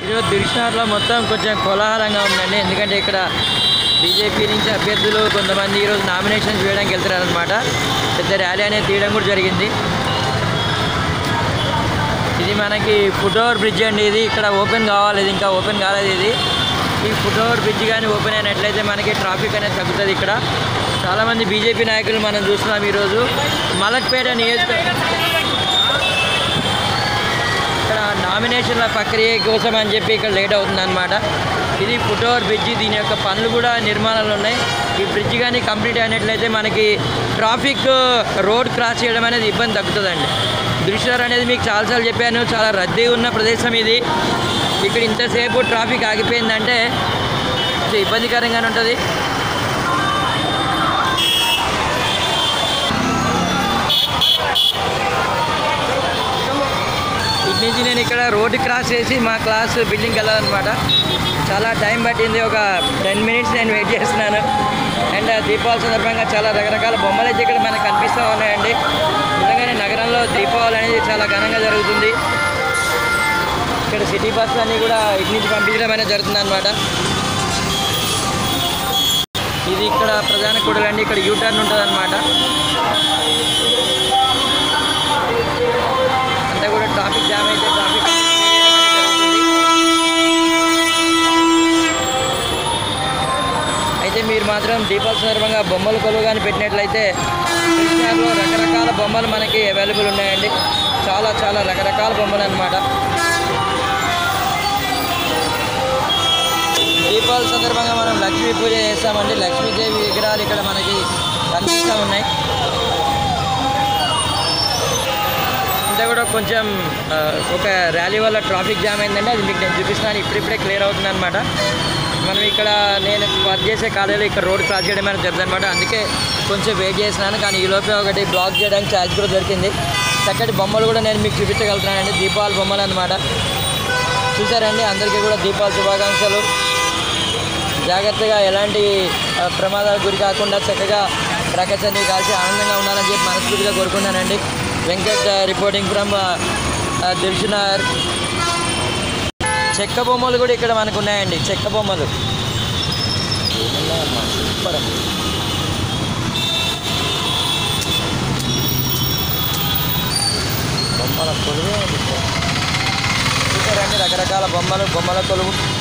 ఈరోజు దిల్షనార్లో మొత్తం కొంచెం కోలాహలంగా ఉందండి ఎందుకంటే ఇక్కడ బీజేపీ నుంచి అభ్యర్థులు కొంతమంది ఈరోజు నామినేషన్ చేయడానికి వెళ్తున్నారనమాట పెద్ద ర్యాలీ అనేది తీయడం కూడా జరిగింది ఇది మనకి ఫుట్ ఓవర్ బ్రిడ్జ్ అండి ఇది ఇక్కడ ఓపెన్ కావాలి ఇది ఇంకా ఓపెన్ కాలేదు ఇది ఈ ఫుట్ ఓవర్ బ్రిడ్జ్ కానీ ఓపెన్ అయినట్లయితే మనకి ట్రాఫిక్ అనేది తగ్గుతుంది ఇక్కడ చాలామంది బీజేపీ నాయకులు మనం చూస్తున్నాం ఈరోజు మలక్పేట నియోజక ఇక్కడ నామినేషన్ల ప్రక్రియ కోసం అని చెప్పి ఇక్కడ లేట్ అవుతుంది అనమాట ఇది ఫుట్ ఓవర్ బ్రిడ్జి దీని యొక్క పనులు కూడా నిర్మాణాలు ఉన్నాయి ఈ బ్రిడ్జ్ కానీ కంప్లీట్ అయినట్లయితే మనకి ట్రాఫిక్ రోడ్ క్రాస్ చేయడం అనేది ఇబ్బంది తగ్గుతుందండి దృశ్యాలు అనేది మీకు చాలాసార్లు చెప్పాను చాలా రద్దీ ఉన్న ప్రదేశం ఇది ఇక్కడ ఇంతసేపు ట్రాఫిక్ ఆగిపోయిందంటే కొంచెం ఇబ్బందికరంగానే ఉంటుంది ఇటు నుంచి నేను ఇక్కడ రోడ్డు క్రాస్ చేసి మా క్లాస్ బిల్డింగ్కి వెళ్ళాలన్నమాట చాలా టైం పట్టింది ఒక టెన్ మినిట్స్ నేను వెయిట్ చేస్తున్నాను అండ్ దీపావళి సందర్భంగా చాలా రకరకాల బొమ్మలు అయితే ఇక్కడ మనకు కనిపిస్తూ ఉన్నాయండి నిజంగానే నగరంలో దీపావళి అనేది చాలా ఘనంగా జరుగుతుంది ఇక్కడ సిటీ బస్సు అన్నీ కూడా ఇటు నుంచి పంపించడం అనేది జరుగుతుంది అనమాట ఇది ఇక్కడ ప్రధాన కూడలండి ఇక్కడ యూటర్న్ ఉంటుంది అనమాట అంతా కూడా ట్రాఫిక్ జామ్ అయితే ట్రాఫిక్ అయితే మీరు మాత్రం దీపావళి సందర్భంగా బొమ్మలు కొలువు కానీ పెట్టినట్లయితే కృష్ణాలో రకరకాల బొమ్మలు మనకి అవైలబుల్ ఉన్నాయండి చాలా చాలా రకరకాల బొమ్మలు అన్నమాట దీపావళి సందర్భంగా మనం లక్ష్మీ పూజ చేస్తామండి లక్ష్మీదేవి విగ్రహాలు ఇక్కడ మనకి కనిపిస్తూ ఉన్నాయి అంతా కూడా కొంచెం ఆ, ఒక ర్యాలీ వల్ల ట్రాఫిక్ జామ్ అయిందండి అది మీకు నేను చూపిస్తాను ఇప్పుడిప్పుడే క్లియర్ అవుతుంది అనమాట మనం ఇక్కడ నేను వర్క్ చేసే కాలేజీలో ఇక్కడ రోడ్ క్రాస్ చేయడం అనేది జరుగుతుంది అనమాట అందుకే కొంచెం వెయిట్ చేసినాను కానీ ఈ లోపే ఒకటి బ్లాక్ చేయడానికి ఛార్జ్ కూడా దొరికింది చక్కటి బొమ్మలు కూడా నేను మీకు చూపించగలుగుతున్నానండి దీపావళి బొమ్మలు అనమాట చూసారండి అందరికీ కూడా దీపావళి శుభాకాంక్షలు జాగ్రత్తగా ఎలాంటి ఆ, ప్రమాదాలకు గురి కాకుండా చక్కగా ప్రకచన్ని కాల్చి ఆనందంగా ఉండాలని చెప్పి మనస్ఫూర్తిగా కోరుకున్నానండి వెంకట్ రిపోర్టింగ్ ఫ్రమ్ దిల్షునార్ చెక్క బొమ్మలు కూడా ఇక్కడ మనకు ఉన్నాయండి చెక్క బొమ్మలు ఏమున్నాయమ్మా? సూపర్ బొమ్మల కొలువే ఉంది ఇక్కడ. చూసారండి రకరకాల బొమ్మలు బొమ్మల కొలువు